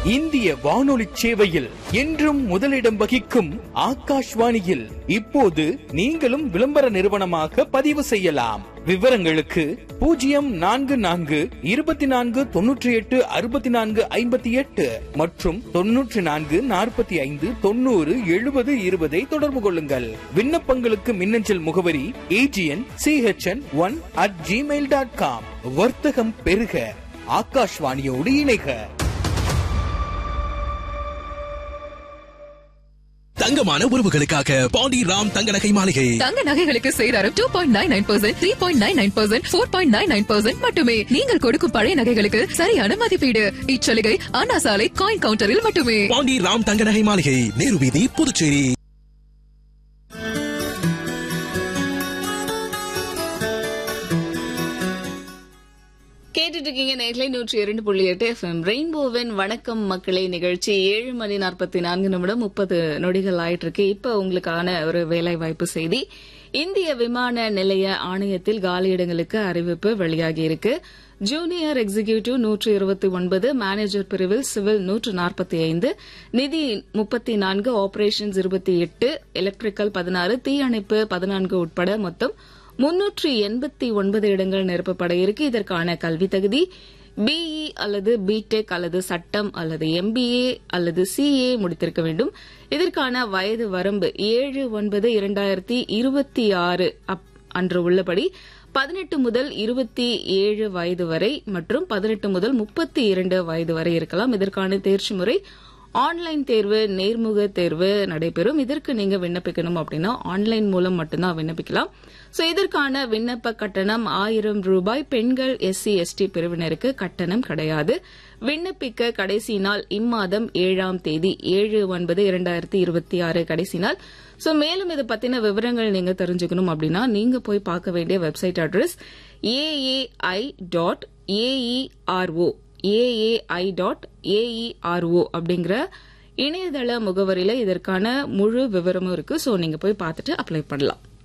இந்திய வானொலி சேவையில் என்றும் முதலிடம் வகிக்கும் ஆகாஷ்வாணியில் இப்போது நீங்களும் விளம்பர நிறுவனமாக பதிவு செய்யலாம் விவரங்களுக்கு பூஜ்ஜியம் நான்கு நான்கு இருபத்தி நான்கு தொன்னூற்றி எட்டு அறுபத்தி நான்கு ஐம்பத்தி எட்டு மற்றும் தொன்னூற்றி நான்கு நாற்பத்தி ஐந்து தொண்ணூறு எழுபது இருபதை தொடர்பு கொள்ளுங்கள் விண்ணப்பங்களுக்கு மின்னஞ்சல் முகவரி AGN CHN one at Gmail dot com வர்த்தகம் பெருக ஆகாஷ்வாணியோடு இணைக தங்கமான உறவுகளுக்காக பாண்டி ராம் தங்க நகை மாளிகை தங்க நகைகளுக்கு சேதாரம் two point nine nine percent three point nine nine percent four point nine nine percent மட்டுமே நீங்கள் கொடுக்கும் பழைய நகைகளுக்கு சரியான மதிப்பீடு இச்சலுகை அண்ணா சாலை காயின் கவுண்டரில் மட்டுமே பாண்டி ராம் தங்க நகை மாளிகை நேரு வீதி புதுச்சேரி கேட்டுட்டு இருக்கீங்க நேர்களை நூற்றி இரண்டு புள்ளி எட்டு எஃப்எம் ரெயின்போவின் வணக்கம் மக்களே நிகழ்ச்சி ஏழு மணி நாற்பத்தி நான்கு நிமிடம் முப்பது நொடிகள் ஆயிட்டு இருக்கு இப்ப உங்களுக்கான ஒரு வேலை வாய்ப்பு செய்தி இந்திய விமான நிலைய ஆணையத்தில் காலியிடங்களுக்கு அறிவிப்பு வெளியாகி இருக்கு ஜூனியர் எக்ஸிகியூட்டிவ் நூற்று இருபத்தி ஒன்பது மேனேஜர் பிரிவில் சிவில் நூற்று நாற்பத்தி ஐந்து நிதி முப்பத்தி நான்கு ஆபரேஷன்ஸ் இருபத்தி எட்டு எலக்ட்ரிக்கல் பதினாறு தீயணைப்பு பதினான்கு உட்பட மொத்தம் முன்னூற்றி எண்பத்தி ஒன்பது இடங்கள் நிரப்பப்பட இருக்கு இதற்கான கல்வி தகுதி பிஇ அல்லது பிடெக் அல்லது சட்டம் அல்லது எம்பிஏ அல்லது சிஏ முடித்திருக்க வேண்டும் இதற்கான வயது வரம்பு ஏழு ஒன்பது இரண்டாயிரத்தி இருபத்தி ஆறு அன்று உள்ளபடி பதினெட்டு முதல் இருபத்தி ஏழு வயது வரை மற்றும் பதினெட்டு முதல் முப்பத்தி இரண்டு வயது வரை இருக்கலாம் இதற்கான தேர்ச்சி முறை ஆன்லைன் தேர்வு நேர்முக தேர்வு நடைபெறும் இதற்கு நீங்க விண்ணப்பிக்கணும் அப்படின்னா ஆன்லைன் மூலம் மட்டும்தான் விண்ணப்பிக்கலாம் சோ இதற்கான விண்ணப்ப கட்டணம் ஆயிரம் ரூபாய் பெண்கள் எஸ்சி எஸ்டி பிரிவினருக்கு கட்டணம் கிடையாது விண்ணப்பிக்க கடைசி நாள் இம்மாதம் ஏழாம் தேதி ஏழு ஒன்பது இரண்டாயிரத்தி இருபத்தி ஆறு கடைசி நாள் சோ மேலும் இது பத்தின விவரங்கள் நீங்க தெரிஞ்சுக்கணும் அப்படின்னா நீங்க போய் பார்க்க வேண்டிய website address AAI dot AERO AAI dot AERO அப்படிங்கிற இணையதள முகவரியில இதற்கான முழு விவரமும் இருக்கு சோ நீங்க போய் பார்த்துட்டு அப்ளை பண்ணலாம்